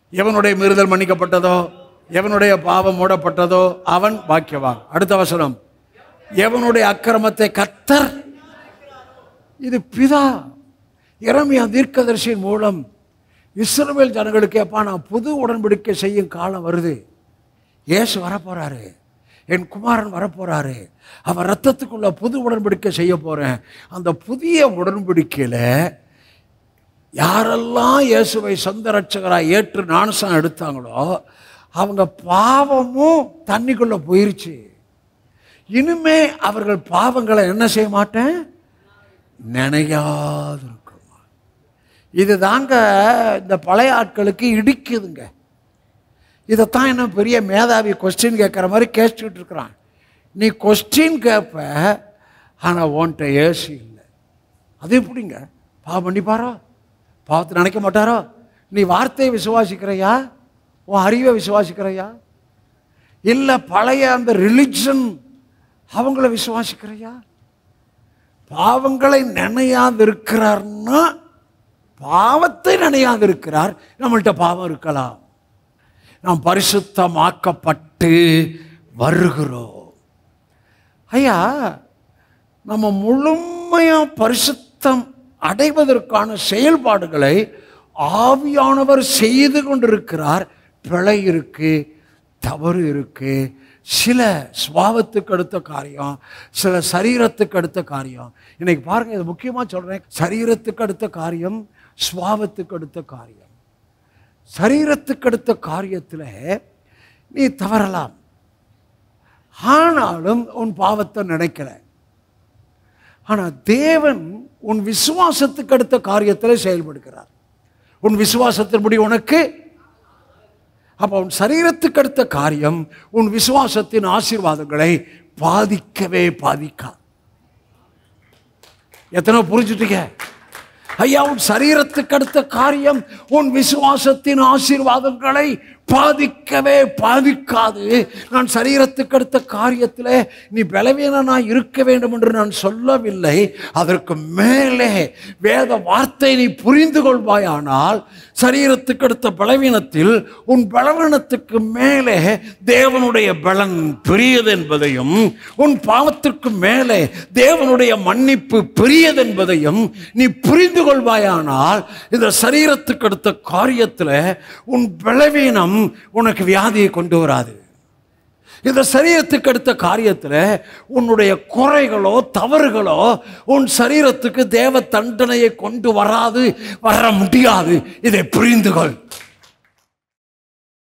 எவனுடைய மீறுதல் மன்னிக்கப்பட்டதோ எவனுடைய பாவம் மூடப்பட்டதோ அவன் பாக்கியவான் அடுத்த வசனம் எவனுடைய அக்கிரமத்தை கத்தர் இது பிதா இறமையா தீர்க்கதரிசியின் மூலம் இஸ்ரவேல் ஜனங்களுக்கு எப்பா நான் புது உடன்படிக்கை செய்யும் காலம் வருது இயேசு வரப்போறாரு என் குமாரன் வரப்போறாரு அவர் ரத்தத்துக்குள்ள புது உடன்படிக்கை செய்ய போறேன் அந்த புதிய உடன்படிக்கையில் யாரெல்லாம் இயேசுவை சொந்த ரட்சகராக ஏற்று ஞானசம் எடுத்தாங்களோ அவங்க பாவமும் தண்ணிக்குள்ள போயிருச்சு இனிமே அவர்கள் பாவங்களை என்ன செய்ய மாட்டேன் நினையாது இருக்குமா இது தாங்க இந்த பழைய ஆட்களுக்கு இடிக்குதுங்க இதைத்தான் என்ன பெரிய மேதாவி கொஸ்டின் கேட்குற மாதிரி கேட்டுக்கிட்டு இருக்கிறான் நீ கொஸ்டின் கேட்ப ஆனால் உன்கிட்ட ஏசி இல்லை அது எப்படிங்க பாவம் பண்ணிப்பாரோ பாவத்தை நினைக்க மாட்டாரோ நீ வார்த்தையை விசுவாசிக்கிறையா உன் அறிவை விசுவாசிக்கிறையா இல்லை பழைய அந்த ரிலிஜன் அவங்கள விசுவாசிக்கிறையா பாவங்களை நினையாது இருக்கிறார்னா பாவத்தை நினையாது இருக்கிறார் நம்மள்ட்ட பாவம் இருக்கலாம் நாம் பரிசுத்தமாக்கப்பட்டு வருகிறோம் ஐயா நம்ம முழுமையாக பரிசுத்தம் அடைவதற்கான செயல்பாடுகளை ஆவியானவர் செய்து கொண்டிருக்கிறார் பிழை இருக்கு தவறு இருக்கு சில சுவாவத்துக்கு அடுத்த காரியம் சில சரீரத்துக்கு அடுத்த காரியம் இன்னைக்கு பாருங்க இது முக்கியமாக சொல்கிறேன் சரீரத்துக்கு அடுத்த காரியம் சுவாவத்துக்கு அடுத்த காரியம் சரீரத்துக்கு அடுத்த காரியத்தில் நீ தவறலாம் ஆனாலும் உன் பாவத்தை நினைக்கல ஆனால் தேவன் உன் விசுவாசத்துக்கு அடுத்த காரியத்தில் செயல்படுகிறார் உன் விசுவாசத்தின்படி உனக்கு அப்போ உன் சரீரத்துக்கு அடுத்த காரியம் உன் விசுவாசத்தின் ஆசீர்வாதங்களை பாதிக்கவே பாதிக்கா எத்தனை புரிஞ்சுட்டீங்க ஐயா உன் சரீரத்துக்கு அடுத்த காரியம் உன் விசுவாசத்தின் ஆசீர்வாதங்களை பாதிக்கவே பாதிக்காது நான் சரீரத்துக்கு அடுத்த காரியத்தில் நீ பலவீனனாய் இருக்க வேண்டும் என்று நான் சொல்லவில்லை அதற்கு மேலே வேத வார்த்தை நீ புரிந்து கொள்வாயானால் சரீரத்துக்கு அடுத்த பலவீனத்தில் உன் பலவீனத்துக்கு மேலே தேவனுடைய பலன் பெரியது என்பதையும் உன் பாவத்திற்கு மேலே தேவனுடைய மன்னிப்பு பெரியது என்பதையும் நீ புரிந்து கொள்வாயானால் இந்த சரீரத்துக்கு அடுத்த காரியத்தில் உன் பலவீனம் உனக்கு வியாதியை கொண்டு வராது இந்த சரீரத்துக்கு அடுத்த காரியத்தில் உன்னுடைய குறைகளோ தவறுகளோ உன் சரீரத்துக்கு தேவ தண்டனையை கொண்டு வராது வர முடியாது இதை புரிந்து கொள்